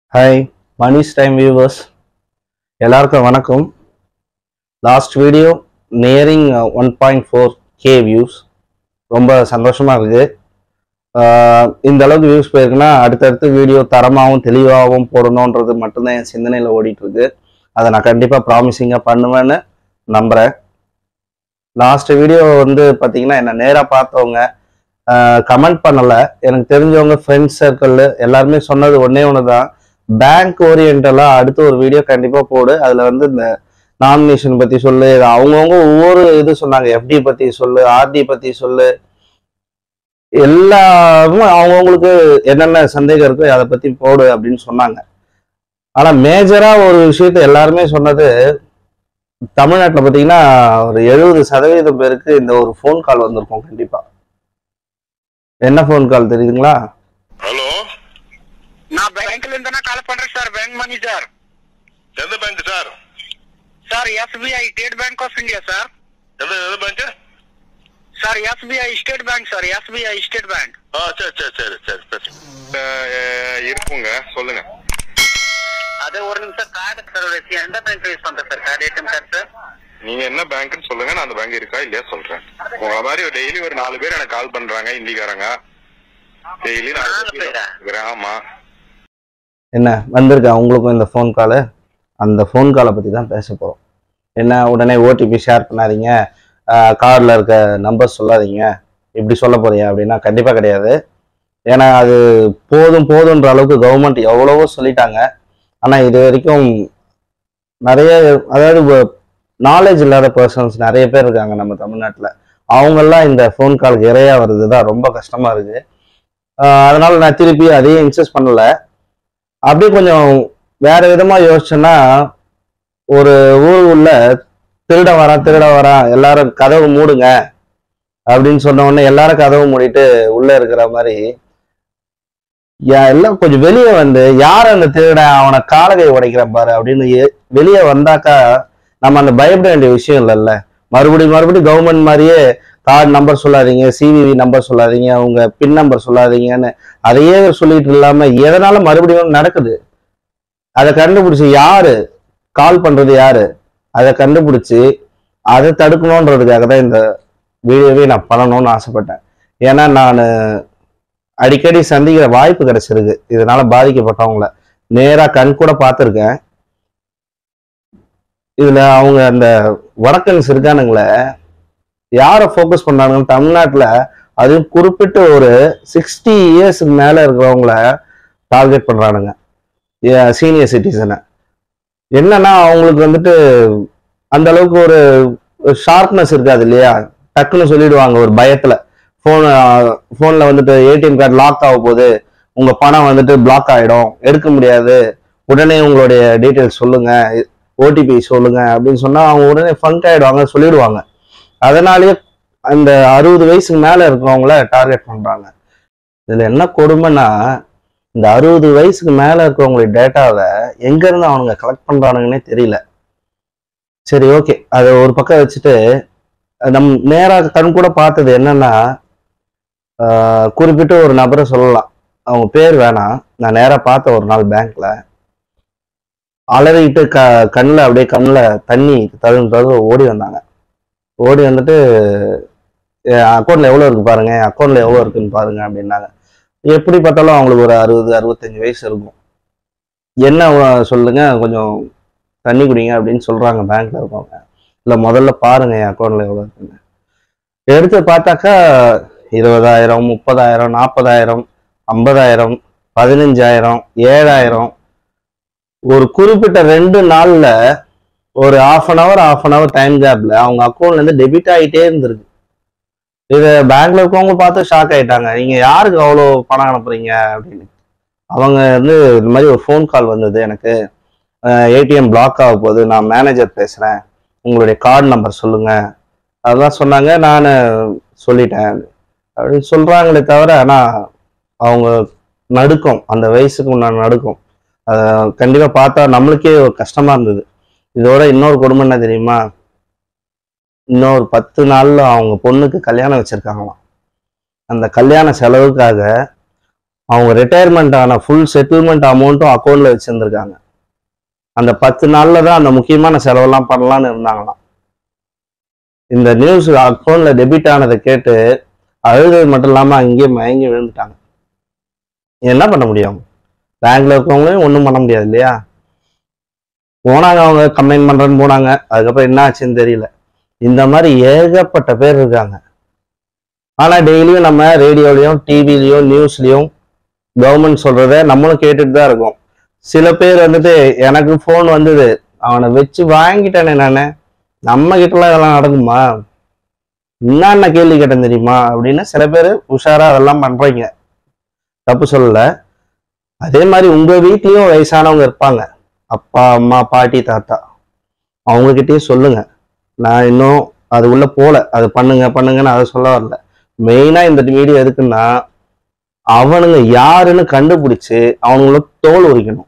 Hi Manish time viewers எல்லாருக்கும் வணக்கம் last video nearing one point four K views ரொம்ப சந்தோஷமாக இருக்குது இந்த அளவுக்கு வியூஸ் போயிருக்குன்னா அடுத்தடுத்து வீடியோ தரமாகவும் தெளிவாகவும் போடணுன்றது மட்டும்தான் என் சிந்தனையில் ஓடிட்டு இருக்கு அதை நான் கண்டிப்பாக ப்ராமிசிங்காக பண்ணுவேன்னு நம்புகிறேன் லாஸ்ட் வீடியோ வந்து பார்த்தீங்கன்னா என்னை நேராக பார்த்தவங்க கமெண்ட் பண்ணலை எனக்கு தெரிஞ்சவங்க ஃப்ரெண்ட்ஸ் சர்க்கிள் எல்லாருமே சொன்னது ஒன்றே ஒன்று தான் பேங்க் ஓரியன்டலாக அடுத்து ஒரு வீடியோ கண்டிப்பாக போடு அதில் வந்து இந்த நாமினேஷன் பற்றி சொல்லு அவங்கவுங்க ஒவ்வொரு இது சொன்னாங்க எஃப்டி பற்றி சொல்லு ஆர்டி பற்றி சொல்லு எல்லாரும் அவங்கவுங்களுக்கு என்னென்ன சந்தேகம் இருக்கோ அதை பற்றி போடு அப்படின்னு சொன்னாங்க ஆனால் மேஜராக ஒரு விஷயத்த எல்லாருமே சொன்னது தமிழ்நாட்டில் பார்த்தீங்கன்னா ஒரு எழுபது சதவீதம் பேருக்கு இந்த ஒரு ஃபோன் கால் வந்திருக்கும் கண்டிப்பாக என்ன ஃபோன் கால் தெரியுதுங்களா ஹலோ நான் பேங்க்ல இருந்து கால் பண்றேன் சார் பேங்க் மேனேஜர் எந்த bank sir sir SBI State Bank of India sir எந்த எந்த bank sir SBI State Bank sir SBI State Bank ஆ சரி சரி சரி சரி சரி இருக்குங்க சொல்லுங்க அது ஒரு நிமிஷம் கார்டு சார் வச்சு எந்த பேங்க் யூஸ் பண்றேன் sir card ATM card sir நீங்க என்ன பேங்க்னு சொல்லுங்க நான் அந்த பேங்க் இருக்கா இல்லையா சொல்றேன் உங்களை மாதிரி டெய்லி ஒரு நாலு பேர் எனக்கு கால் பண்றாங்க ஹிந்திக்காரங்க டெய்லி நாலு நாலு பேரா? பேர் ஆமா என்ன வந்திருக்கா உங்களுக்கும் இந்த ஃபோன் காலு அந்த ஃபோன் காலை பற்றி தான் பேச போகிறோம் என்ன உடனே ஓடிபி ஷேர் பண்ணாதீங்க கார்டில் இருக்க நம்பர் சொல்லாதீங்க இப்படி சொல்ல போறீங்க அப்படின்னா கண்டிப்பாக கிடையாது ஏன்னா அது போதும் போதுன்ற அளவுக்கு கவர்மெண்ட் எவ்வளவோ சொல்லிட்டாங்க ஆனால் இது வரைக்கும் நிறைய அதாவது நாலேஜ் இல்லாத பர்சன்ஸ் நிறைய பேர் இருக்காங்க நம்ம தமிழ்நாட்டில் அவங்கெல்லாம் இந்த ஃபோன் காலுக்கு இரையா வருது தான் ரொம்ப கஷ்டமாக இருக்குது அதனால நான் திருப்பி அதையும் இன்சஸ்ட் பண்ணல அப்படியே கொஞ்சம் வேற விதமா யோசிச்சேன்னா ஒரு ஊர் உள்ள திருட வரான் திருட வரான் எல்லாரும் கதவு மூடுங்க அப்படின்னு சொன்ன உடனே எல்லாரும் கதவு மூடிட்டு உள்ள இருக்கிற மாதிரி யா- எல்லாம் கொஞ்சம் வெளியே வந்து யார் அந்த திருடன் அவனை காலகை உடைக்கிறான் பாரு அப்படின்னு எ- வெளியே வந்தாக்கா நம்ம அந்த பயப்பட வேண்டிய விஷயம் இல்லைல்ல மறுபடியும் மறுபடியும் கவர்மெண்ட் மாதிரியே கார்டு நம்பர் சொல்லாதீங்க சிவிவி நம்பர் சொல்லாதீங்க உங்க பின் நம்பர் சொல்லாதீங்கன்னு அதையே சொல்லிட்டு இல்லாம எதனால மறுபடியும் நடக்குது அதை கண்டுபிடிச்சு யாரு கால் பண்றது யாரு அதை கண்டுபிடிச்சு அதை தடுக்கணுன்றதுக்காக தான் இந்த வீடியோவே நான் பண்ணணும்னு ஆசைப்பட்டேன் ஏன்னா நான் அடிக்கடி சந்திக்கிற வாய்ப்பு கிடைச்சிருக்கு இதனால பாதிக்கப்பட்டவங்கள நேரா கண் கூட பார்த்துருக்கேன் இதுல அவங்க அந்த வடக்கன்ஸ் இருக்கானுங்களே யாரை ஃபோக்கஸ் பண்றாங்கன்னு தமிழ்நாட்டுல அதுவும் குறிப்பிட்ட ஒரு சிக்ஸ்டி இயர்ஸ்க்கு மேல இருக்கிறவங்கள டார்கெட் பண்றானுங்க சீனியர் சிட்டிசனை என்னன்னா அவங்களுக்கு வந்துட்டு அந்த அளவுக்கு ஒரு ஷார்ப்னஸ் இருக்காது இல்லையா டக்குன்னு சொல்லிடுவாங்க ஒரு பயத்துல ஃபோன் ஃபோன்ல வந்துட்டு ஏடிஎம் கார்டு லாக் ஆக போகுது உங்க பணம் வந்துட்டு பிளாக் ஆயிடும் எடுக்க முடியாது உடனே உங்களுடைய டீட்டெயில்ஸ் சொல்லுங்க ஓடிபி சொல்லுங்க அப்படின்னு சொன்னா அவங்க உடனே ஃபங்க் ஆயிடுவாங்க சொல்லிடுவாங்க அதனாலேயே அந்த அறுபது வயசுக்கு மேல இருக்கிறவங்கள டார்கெட் பண்றாங்க இதுல என்ன கொடுமைன்னா இந்த அறுபது வயசுக்கு மேல இருக்கிறவங்களுடைய டேட்டாவை எங்க இருந்து அவனுங்க கலெக்ட் பண்றானுங்கன்னே தெரியல சரி ஓகே அதை ஒரு பக்கம் வச்சுட்டு நம் நேரா கண் கூட பார்த்தது என்னன்னா ஆஹ், குறிப்பிட்ட ஒரு நபரை சொல்லலாம் அவங்க பேர் வேணாம் நான் நேரா பார்த்தேன் ஒரு நாள் பேங்க்ல அலறிட்டு க கண்ணில் அப்படியே கண்ணில் தண்ணி தழுவு தழுவு ஓடி வந்தாங்க ஓடி வந்துட்டு அக்கௌண்ட்ல எவ்வளோ இருக்கு பாருங்க அக்கௌண்ட்ல எவ்வளோ இருக்குன்னு பாருங்க அப்படின்னாங்க எப்படி பார்த்தாலும் அவங்களுக்கு ஒரு அறுபது அறுபத்தஞ்சு வயசு இருக்கும் என்ன அஹ், சொல்லுங்க கொஞ்சம் தண்ணி குடிங்க அப்படின்னு சொல்றாங்க பேங்க்ல இருக்கவங்க இல்லை முதல்ல பாருங்க என் அக்கௌண்ட்ல எவ்வளோ இருக்குன்னு எடுத்து பார்த்தாக்கா இருபதாயிரம் முப்பதாயிரம் நாற்பதாயிரம் ஐம்பதாயிரம் பதினஞ்சாயிரம் ஏழாயிரம் ஒரு குறிப்பிட்ட ரெண்டு நாள்ல ஒரு half an hour half an hour time கேப்ல அவங்க அக்கௌண்ட்ல இருந்து டெபிட் ஆகிட்டே இருந்திருக்கு இதை பேங்க்ல இருக்கவங்க பார்த்து ஷாக் ஆயிட்டாங்க நீங்க யாருக்கு அவ்வளோ பணம் அனுப்புறீங்க அப்படின்னு அவங்க வந்து இந்த மாதிரி ஒரு ஃபோன் கால் வந்தது எனக்கு ஏடிஎம் பிளாக் ஆக போகுது நான் மேனேஜர் பேசுறேன் உங்களுடைய கார்டு நம்பர் சொல்லுங்க அதெல்லாம் சொன்னாங்க நான் சொல்லிட்டேன் அப்படின்னு சொல்றாங்களே தவிர ஆனா அவங்க நடுக்கம் அந்த வயசுக்கு உண்டான நடுக்கம் அதை கண்டிப்பா பார்த்தா நம்மளுக்கே ஒரு கஷ்டமா இருந்தது இதோட இன்னொரு கொடுமை என்ன தெரியுமா இன்னொரு பத்து நாள்ல அவங்க பொண்ணுக்கு கல்யாணம் வச்சிருக்காங்களாம் அந்த கல்யாண செலவுக்காக அவங்க ரிட்டையர்மெண்ட் ஆன ஃபுல் செட்டில்மெண்ட் அமௌண்ட்டும் அக்கௌண்ட்ல வச்சிருந்திருக்காங்க அந்த பத்து நாள்ல தான் அந்த முக்கியமான செலவெல்லாம் பண்ணலாம்னு இருந்தாங்களாம் இந்த நியூஸ் அக்கௌண்ட்ல டெபிட் ஆனதை கேட்டு அழுது மட்டும் இல்லாம அங்கேயே மயங்கி விழுந்துட்டாங்க என்ன பண்ண முடியும் பேங்க்ல இருக்கவங்களையும் ஒன்றும் பண்ண முடியாது இல்லையா போனாங்க அவங்க கம்ப்ளைண்ட் பண்றேன்னு போனாங்க அதுக்கப்புறம் என்ன ஆச்சுன்னு தெரியல இந்த மாதிரி ஏகப்பட்ட பேர் இருக்காங்க ஆனா டெய்லியும் நம்ம ரேடியோலயும் டிவிலையும் நியூஸ்லயும் கவர்மெண்ட் சொல்றத நம்மளும் கேட்டுட்டு தான் இருக்கோம் சில பேர் வந்துட்டு எனக்கு ஃபோன் வந்தது அவனை வச்சு வாங்கிட்டானே நானு நம்ம கிட்டலாம் இதெல்லாம் நடக்குமா என்னென்ன கேள்வி கேட்டேன் தெரியுமா அப்படின்னு சில பேர் உஷாரா அதெல்லாம் பண்றீங்க தப்பு சொல்லல அதே மாதிரி உங்க வீட்லயும் வயசானவங்க இருப்பாங்க அப்பா அம்மா பாட்டி தாத்தா அவங்ககிட்டயும் சொல்லுங்க நான் இன்னும் அது உள்ள போல அது பண்ணுங்க பண்ணுங்கன்னு அதை சொல்ல வரல மெயினா இந்த வீடியோ எதுக்குன்னா அவனுங்க யாருன்னு கண்டுபிடிச்சு அவனுங்கள தோல் உரிக்கணும்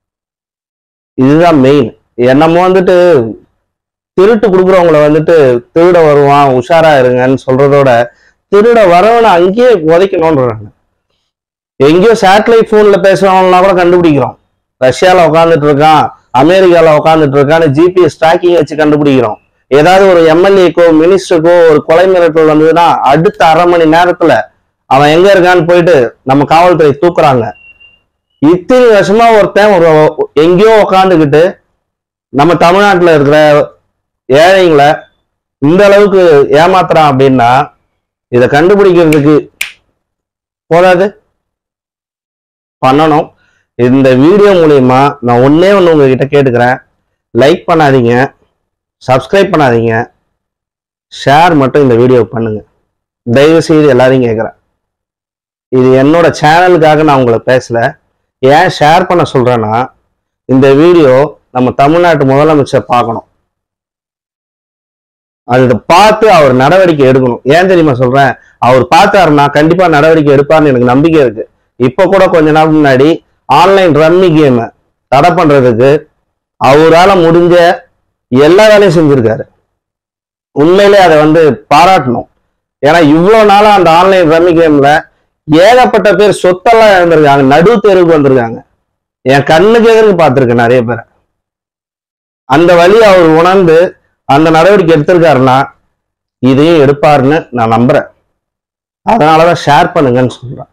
இதுதான் மெயின் என்னமோ வந்துட்டு திருட்டு கொடுக்குறவங்கள வந்துட்டு திருட வருவான் உஷாரா இருங்கன்னு சொல்றதோட திருட வரவனை அங்கேயே உதைக்கணும்ன்றாங்க எங்கேயோ சேட்டலைட் போன்ல பேசுறவங்களா கூட கண்டுபிடிக்கிறோம் ரஷ்யால உட்காந்துட்டு இருக்கான் அமெரிக்கால உட்காந்துட்டு இருக்கான்னு ஜிபிஎஸ் ட்ராக்கிங் வச்சு கண்டுபிடிக்கிறோம் ஏதாவது ஒரு எம்எல்ஏக்கோ மினிஸ்டருக்கோ ஒரு கொலை மிரட்டல் வந்ததுன்னா அடுத்த அரை மணி நேரத்துல அவன் எங்க இருக்கான்னு போயிட்டு நம்ம காவல்துறை தூக்குறாங்க இத்தனை வருஷமா ஒருத்தன் ஒரு எங்கேயோ உக்காந்துக்கிட்டு நம்ம தமிழ்நாட்டுல இருக்கிற ஏழைங்களை இந்த அளவுக்கு ஏமாத்துறான் அப்படின்னா இதை கண்டுபிடிக்கிறதுக்கு போதாது பண்ணணும் இந்த வீடியோ மூலியமா நான் ஒன்னே ஒன்று உங்ககிட்ட கேட்டுக்கிறேன் லைக் பண்ணாதீங்க சப்ஸ்கிரைப் பண்ணாதீங்க ஷேர் மட்டும் இந்த வீடியோ பண்ணுங்க தயவு செய்து எல்லாரையும் கேட்குறேன் இது என்னோட சேனலுக்காக நான் உங்களை பேசல ஏன் ஷேர் பண்ண சொல்றேன்னா இந்த வீடியோ நம்ம தமிழ்நாட்டு முதலமைச்சர் பார்க்கணும் அதை பார்த்து அவர் நடவடிக்கை எடுக்கணும் ஏன் தெரியுமா சொல்றேன் அவர் பார்த்தாருன்னா கண்டிப்பா நடவடிக்கை எடுப்பார்னு எனக்கு நம்பிக்கை இருக்கு இப்ப கூட கொஞ்ச நாள் முன்னாடி ஆன்லைன் ரம்மி கேம் தடை பண்றதுக்கு அவரால முடிஞ்ச எல்லா வேலையும் செஞ்சிருக்காரு உண்மையிலே அதை வந்து பாராட்டணும் ஏன்னா இவ்வளவு நாளா அந்த ஆன்லைன் ரம்மி கேம்ல ஏகப்பட்ட பேர் சொத்தெல்லாம் இழந்திருக்காங்க நடு தெருவுக்கு வந்திருக்காங்க என் கண்ணுக்கு எதிர்க்கு பார்த்திருக்கேன் நிறைய பேரை அந்த வழி அவர் உணர்ந்து அந்த நடவடிக்கை எடுத்திருக்காருன்னா இதையும் எடுப்பாருன்னு நான் நம்புறேன் அதனாலதான் ஷேர் பண்ணுங்கன்னு சொல்றேன்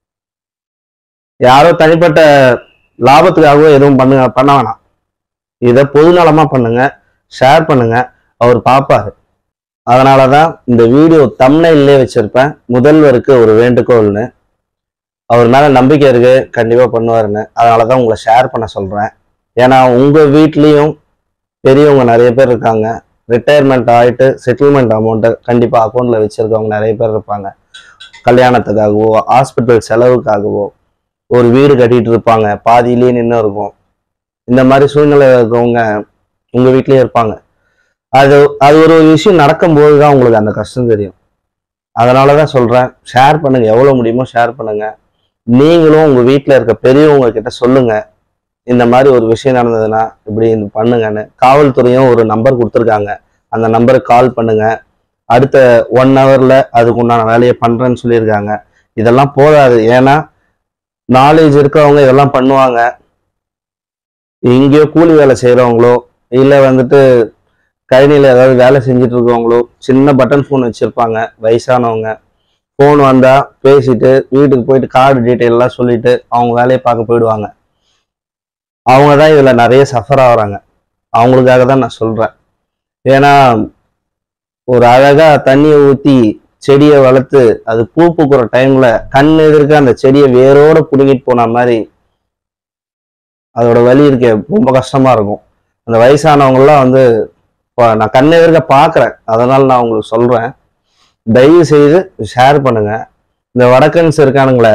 யாரோ தனிப்பட்ட லாபத்துக்காகவோ எதுவும் பண்ணுங்க பண்ண வேணாம் இதை பொதுநலமா பண்ணுங்க ஷேர் பண்ணுங்க அவர் பார்ப்பாரு அதனாலதான் இந்த வீடியோ தம்னையிலே வச்சிருப்பேன் முதல்வருக்கு ஒரு வேண்டுகோள்னு அவர் மேல நம்பிக்கை இருக்கு கண்டிப்பா பண்ணுவாருன்னு அதனாலதான் உங்களை ஷேர் பண்ண சொல்றேன் ஏன்னா உங்க வீட்லயும் பெரியவங்க நிறைய பேர் இருக்காங்க ரிட்டையர்மெண்ட் ஆயிட்டு செட்டில்மெண்ட் அமௌண்ட்டை கண்டிப்பா அக்கௌண்ட்ல வச்சிருக்கவங்க நிறைய பேர் இருப்பாங்க கல்யாணத்துக்காகவோ ஹாஸ்பிட்டல் செலவுக்காகவோ ஒரு வீடு கட்டிட்டு இருப்பாங்க பாதியிலேயே நின்று இருக்கும் இந்த மாதிரி சூழ்நிலை இருக்கவங்க உங்க வீட்லயே இருப்பாங்க அது அது ஒரு ஒரு விஷயம் நடக்கும்போது தான் உங்களுக்கு அந்த கஷ்டம் தெரியும் அதனால தான் சொல்றேன் ஷேர் பண்ணுங்க எவ்வளவு முடியுமோ ஷேர் பண்ணுங்க நீங்களும் உங்க வீட்டில் இருக்க பெரியவங்க கிட்ட சொல்லுங்க இந்த மாதிரி ஒரு விஷயம் நடந்ததுன்னா இப்படி இது பண்ணுங்கன்னு காவல்துறையும் ஒரு நம்பர் கொடுத்துருக்காங்க அந்த நம்பருக்கு கால் பண்ணுங்க அடுத்த ஒன் ஹவர்ல அதுக்கு உண்டான வேலையை பண்றேன்னு சொல்லியிருக்காங்க இதெல்லாம் போதாது ஏன்னா நாலேஜ் இருக்கவங்க இதெல்லாம் பண்ணுவாங்க எங்கேயோ கூலி வேலை செய்கிறவங்களோ இல்லை வந்துட்டு கழனியில் ஏதாவது வேலை செஞ்சுட்டு இருக்கவங்களோ சின்ன பட்டன் ஃபோன் வச்சுருப்பாங்க வயசானவங்க ஃபோன் வந்தால் பேசிட்டு வீட்டுக்கு போயிட்டு கார்டு டீட்டெயிலெலாம் சொல்லிட்டு அவங்க வேலையை பார்க்க போயிடுவாங்க அவங்க தான் இதில் நிறைய சஃபர் ஆகுறாங்க அவங்களுக்காக தான் நான் சொல்கிறேன் ஏன்னா ஒரு அழகாக தண்ணியை ஊற்றி செடியை வளர்த்து அது பூ பூக்குற டைம்ல கண் எதிர்க்க அந்த செடியை வேரோட புடுங்கிட்டு போன மாதிரி அதோட வலி இருக்க ரொம்ப கஷ்டமா இருக்கும் அந்த வயசானவங்கலாம் வந்து இப்போ நான் கண் எதிர்க்க பார்க்குறேன் அதனால நான் உங்களுக்கு சொல்றேன் தயவு செய்து ஷேர் பண்ணுங்க இந்த வடக்கன்ஸ் இருக்கானுங்களே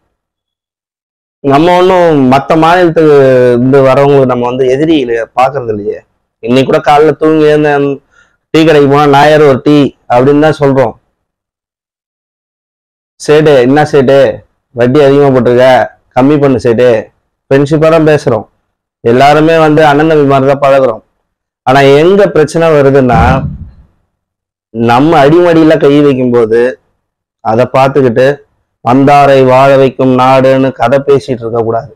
நம்ம ஒன்றும் மற்ற மாநிலத்துக்கு இருந்து வரவங்களுக்கு நம்ம வந்து எதிரி பார்க்கறது இல்லையே இன்னைக்கு கூட காலைல தூங்கி எழுந்த டீ கடைக்கு போனால் நாயர் ஒரு டீ அப்படின்னு தான் சொல்றோம் சேடு என்ன சேடு வட்டி அதிகமாக போட்டிருக்க கம்மி பண்ணு சேடு ஃப்ரெண்ட்ஷிப்பாக தான் பேசுகிறோம் எல்லாருமே வந்து அண்ணன் தம்பி மாதிரி தான் பழகுறோம் ஆனால் எங்க பிரச்சனை வருதுன்னா நம்ம அடிமடியில் கை வைக்கும்போது அதை பார்த்துக்கிட்டு வந்தாரை வாழ வைக்கும் நாடுன்னு கதை பேசிட்டு இருக்க கூடாது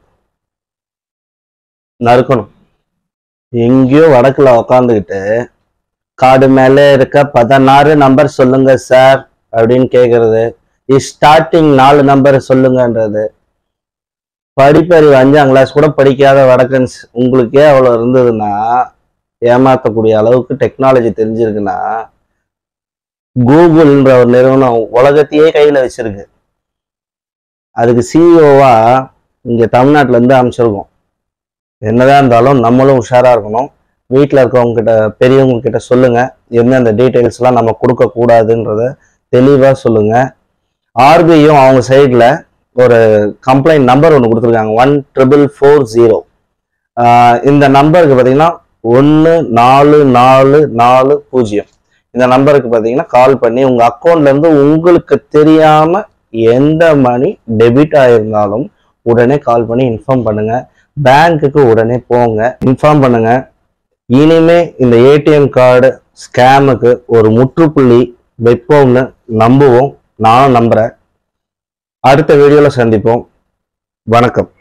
நறுக்கணும் எங்கேயோ வடக்குல உக்காந்துக்கிட்டு காடு மேலே இருக்க பதினாறு நம்பர் சொல்லுங்க சார் அப்படின்னு கேக்குறது ஸ்டார்டிங் நாலு நம்பர் சொல்லுங்கன்றது படிப்பறிவு அஞ்சாம் கிளாஸ் கூட படிக்காத வடக்கன்ஸ் உங்களுக்கே அவ்வளோ இருந்ததுன்னா ஏமாத்தக்கூடிய அளவுக்கு டெக்னாலஜி தெரிஞ்சிருக்குன்னா கூகுள்ன்ற ஒரு நிறுவனம் உலகத்தையே கையில வச்சிருக்கு அதுக்கு சிஇஓவா இங்க தமிழ்நாட்டுல இருந்து அமைச்சிருக்கோம் என்னதான் இருந்தாலும் நம்மளும் உஷாரா இருக்கணும் வீட்டில் இருக்கவங்க கிட்ட பெரியவங்க கிட்ட சொல்லுங்க எந்தெந்த டீட்டெயில்ஸ்லாம் நம்ம கொடுக்க கூடாதுன்றத தெளிவாக சொல்லுங்க ஆர்பிஐயும் அவங்க சைடில் ஒரு கம்ப்ளைண்ட் நம்பர் ஒன்று கொடுத்துருக்காங்க ஒன் ட்ரிபிள் ஃபோர் ஜீரோ இந்த நம்பருக்கு பார்த்தீங்கன்னா ஒன்று நாலு நாலு நாலு பூஜ்ஜியம் இந்த நம்பருக்கு பார்த்தீங்கன்னா கால் பண்ணி உங்கள் அக்கௌண்ட்லேருந்து உங்களுக்கு தெரியாமல் எந்த மணி டெபிட் ஆயிருந்தாலும் உடனே கால் பண்ணி இன்ஃபார்ம் பண்ணுங்க பேங்க்குக்கு உடனே போங்க இன்ஃபார்ம் பண்ணுங்க இனிமே இந்த ஏடிஎம் கார்டு ஸ்கேமுக்கு ஒரு முற்றுப்புள்ளி வைப்போம்னு நம்புவோம் நானும் நம்புறேன் அடுத்த வீடியோல சந்திப்போம் வணக்கம்